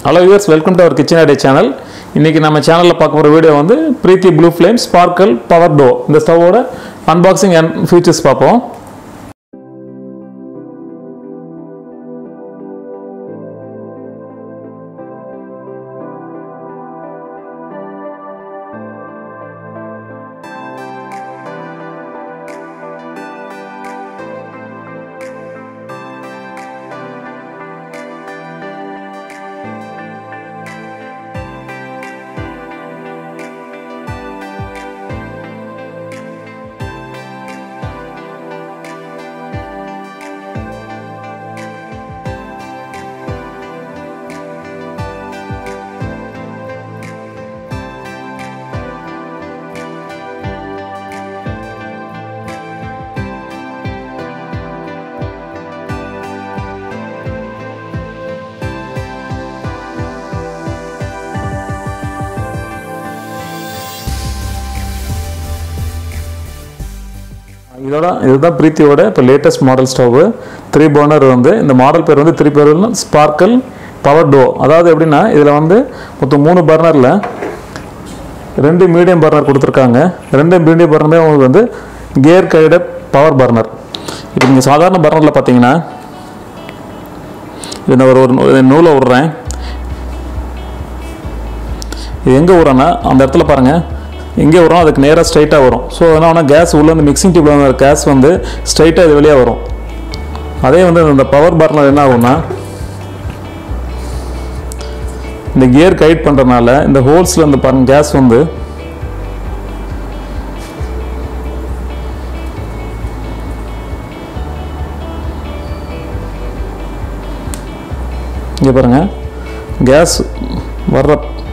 hello use welcome to our kitchen idea channel இன்றைக்கி நம்ம சேனலில் பார்க்க போகிற வீடியோ வந்து Preethi blue flame sparkle power டோ இந்த ஸ்டவோட அன்பாக்சிங் அண்ட் ஃபீச்சர்ஸ் பார்ப்போம் இதோட இதுதான் பிரீத்தியோட இப்போ latest model stove three burner வந்து இந்த மாடல் பேர் வந்து த்ரீ பேர் ஸ்பார்க்கல் பவர் டோ அதாவது எப்படின்னா இதில் வந்து மொத்தம் மூணு பர்னரில் ரெண்டு மீடியம் பர்னர் கொடுத்துருக்காங்க ரெண்டு மீடியம் பர்னருமே உங்களுக்கு வந்து கியர் கைடு பவர் பர்னர் இப்போ நீங்கள் சாதாரண பர்னரில் பார்த்தீங்கன்னா இது நான் ஒரு ஒரு நூ- நூலை விட்றேன் இது எங்கே விட்றேன்னா அந்த இடத்துல பாருங்கள் எங்கே வரும் அதுக்கு நேராக ஸ்ட்ரைட்டாக வரும் ஸோ என்ன கேஸ் உள்ள இந்த மிக்சிங் டியூப்ல வந்த கேஸ் வந்து ஸ்ட்ரைட்டாக இது வெளியே வரும் அதே வந்து இந்த பவர் பர்னர் என்ன ஆகும்னா இந்த கியர் கைட் பண்ணுறதுனால இந்த ஹோல்ஸில் இந்த பாருங்க கேஸ் வந்து இங்கே பாருங்க கேஸ் வர்ற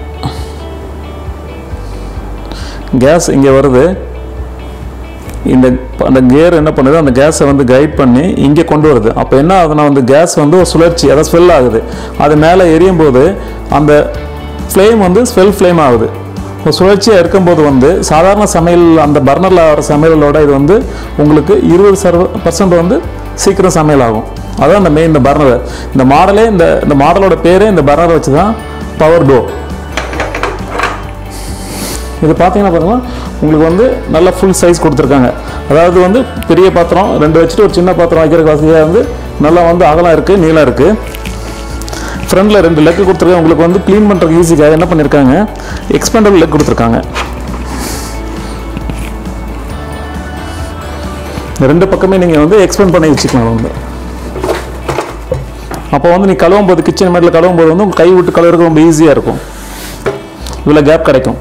கேஸ் இங்கே வருது இந்த அந்த கியர் என்ன பண்ணுது அந்த கேஸை வந்து கைட் பண்ணி இங்கே கொண்டு வருது அப்போ என்ன ஆகுதுன்னா வந்து கேஸ் வந்து ஒரு சுழற்சி அதாவது ஸ்வெல் ஆகுது அது மேலே எரியும் போது அந்த ஃப்ளேம் வந்து ஸ்வெல் ஃப்ளேம் ஆகுது ஒரு சுழற்சியாக இருக்கும்போது வந்து சாதாரண சமையல் அந்த பர்னரில் ஆகிற சமையலோட இது வந்து உங்களுக்கு இருபது சர்வ பர்சன்ட் வந்து சீக்கிரம் சமையல் ஆகும் அதான் இந்த மெயின் இந்த பர்னர் இந்த மாடலே இந்த இந்த மாடலோட பேரே இந்த பர்னரை வச்சு தான் பவர் டோ இது பார்த்தீங்கன்னா பாருங்க உங்களுக்கு வந்து நல்ல ஃபுல் சைஸ் கொடுத்துருக்காங்க அதாவது வந்து பெரிய பாத்திரம் ரெண்டு வச்சுட்டு ஒரு சின்ன பாத்திரம் வைக்கிறதுக்கு வசதியாக வந்து நல்லா வந்து அகலம் இருக்குது நீளம் இருக்குது ஃப்ரண்டில் ரெண்டு லெக் கொடுத்துருக்காங்க உங்களுக்கு வந்து க்ளீன் பண்ணுறதுக்கு ஈஸிக்காக என்ன பண்ணியிருக்காங்க எக்ஸ்பெண்டபிள் லெக் கொடுத்துருக்காங்க இந்த ரெண்டு பக்கமே நீங்கள் வந்து எக்ஸ்பெண்ட் பண்ணி வச்சுக்கலாம் வந்து அப்போ வந்து நீ கழுவும் போது கிச்சன் மேட்டில் கழுவும் போது வந்து உங்க கை விட்டு கழுவுறதுக்கு ரொம்ப ஈஸியாக இருக்கும் இவ்வளோ கேப் கிடைக்கும்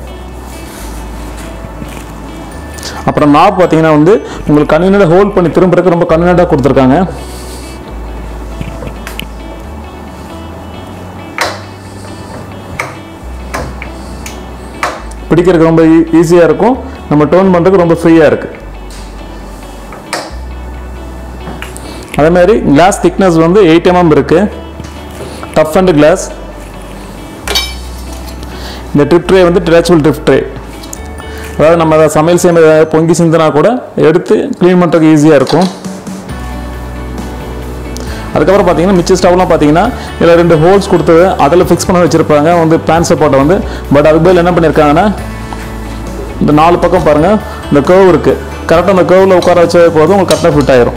அப்புறம் நாப் பார்த்தீங்கன்னா வந்து உங்களுக்கு கன்வீனியாக ஹோல்ட் பண்ணி திரும்புறதுக்கு ரொம்ப கன்வீனியாக கொடுத்துருக்காங்க பிடிக்கிறதுக்கு ரொம்ப ஈஸியாக இருக்கும் நம்ம டோன் பண்ணுறதுக்கு ரொம்ப ஃப்ரீயாக இருக்குது அதே மாதிரி கிளாஸ் திக்னஸ் வந்து எயிட் எம்எம் இருக்குது டஃப் அண்ட் கிளாஸ் இந்த ட்ரிப் ட்ரே வந்து டிராச்சபிள் ட்ரிப் ட்ரே அதாவது நம்ம அதை சமையல் செய்யும்போது ஏதாவது பொங்கி சிந்தினா கூட எடுத்து க்ளீன் பண்ணுறதுக்கு ஈஸியாக இருக்கும் அதுக்கப்புறம் பார்த்தீங்கன்னா மிச்ச ஸ்டவ்லாம் பார்த்தீங்கன்னா இதில் ரெண்டு ஹோல்ஸ் கொடுத்து அதில் ஃபிக்ஸ் பண்ண வச்சுருப்பாங்க வந்து பேன் சப்போர்ட்டை வந்து பட் அதுக்கு பதில் என்ன பண்ணியிருக்காங்கன்னா இந்த நாலு பக்கம் பாருங்கள் இந்த கர்வ் இருக்குது கரெக்டாக அந்த கர்வில் உட்கார வச்ச போதும் உங்களுக்கு கரெக்டாக ஃபிட் ஆயிரும்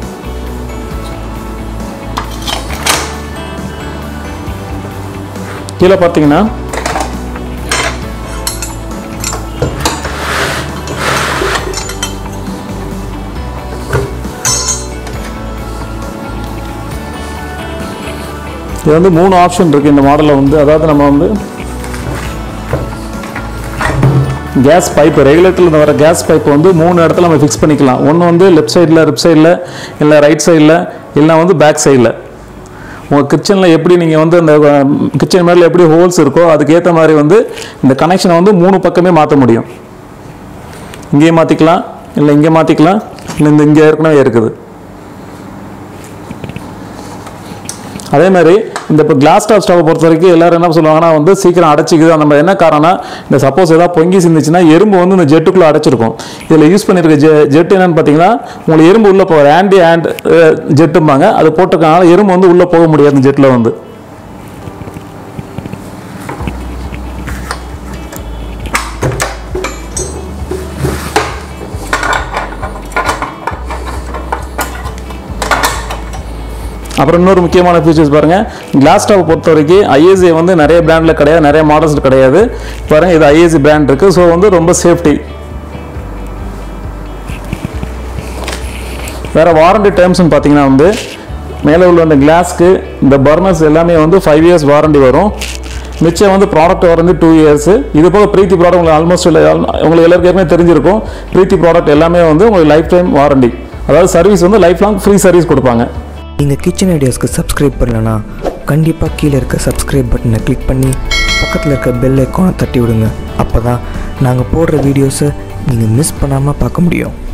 கீழே பார்த்தீங்கன்னா இது வந்து மூணு ஆப்ஷன் இருக்குது இந்த மாடலில் வந்து அதாவது நம்ம வந்து கேஸ் பைப்பு ரெகுலேட்டரில் வர கேஸ் பைப் வந்து மூணு இடத்துல நம்ம ஃபிக்ஸ் பண்ணிக்கலாம் ஒன்று வந்து லெஃப்ட் சைடில் லெஃப்ட் சைடில் இல்லை ரைட் சைடில் இல்லை வந்து பேக் சைடில் உங்கள் கிச்சனில் எப்படி நீங்கள் வந்து அந்த கிச்சன் மேலே எப்படி ஹோல்ஸ் இருக்கோ அதுக்கேற்ற மாதிரி வந்து இந்த கனெக்ஷனை வந்து மூணு பக்கமே மாற்ற முடியும் இங்கேயும் மாற்றிக்கலாம் இல்லை இங்கே மாற்றிக்கலாம் இல்லை இந்த இங்கே ஏற்கனவே இருக்குது அதே மாதிரி இந்த இப்போ கிளாஸ் டாப் ஸ்டவ் பொறுத்த வரைக்கும் எல்லாரும் என்ன சொல்லுவாங்கன்னா வந்து சீக்கிரம் அடைச்சிக்குது அந்த மாதிரி என்ன காரணம் இந்த சப்போஸ் ஏதாவது பொங்கி சிந்துச்சுன்னா எறும்பு வந்து இந்த ஜெட்டுக்குள்ளே அடைச்சிருக்கும் இதில் யூஸ் பண்ணியிருக்க ஜெ ஜெட் என்னன்னு பார்த்தீங்கன்னா உங்களுக்கு எறும்பு உள்ளே போகிற ஆன்டி ஆண்ட் ஜெட்டும்பாங்க அது போட்டிருக்கனால எறும்பு வந்து உள்ளே போக முடியாது இந்த ஜெட்டில் வந்து அப்புறம் இன்னொரு முக்கியமான ஃபீச்சர்ஸ் பாருங்கள் கிளாஸ் டாப் பொறுத்த வரைக்கும் ஐஏசி வந்து நிறைய பிராண்டில் கிடையாது நிறைய மாடல்ஸ் கிடையாது பாருங்கள் இது ஐஏசி பிராண்ட் இருக்குது ஸோ வந்து ரொம்ப சேஃப்டி வேறு வாரண்டி டேர்ம்ஸ்னு பார்த்தீங்கன்னா வந்து மேலே உள்ள அந்த கிளாஸ்க்கு இந்த பர்னர்ஸ் எல்லாமே வந்து ஃபைவ் இயர்ஸ் வாரண்டி வரும் மிச்சம் வந்து ப்ராடக்ட் வாரண்டி டூ இயர்ஸ் இது போக பிரீத்தி ப்ராடக்ட் உங்களுக்கு ஆல்மோஸ்ட் உங்களுக்கு எல்லாருக்கும் ஏற்கனவே தெரிஞ்சிருக்கும் பிரீத்தி ப்ராடக்ட் எல்லாமே வந்து உங்களுக்கு லைஃப் டைம் வாரண்டி அதாவது சர்வீஸ் வந்து லைஃப் லாங் ஃப்ரீ சர்வீஸ் கொடுப்பாங்க நீங்கள் கிச்சன் ஐடியாஸ்க்கு சப்ஸ்கிரைப் பண்ணலனா கண்டிப்பாக கீழே இருக்க சப்ஸ்கிரைப் பட்டனை கிளிக் பண்ணி பக்கத்தில் இருக்க பெல் ஐக்கானை தட்டி விடுங்க அப்போ தான் நாங்கள் போடுற வீடியோஸை நீங்கள் மிஸ் பண்ணாமல் பார்க்க முடியும்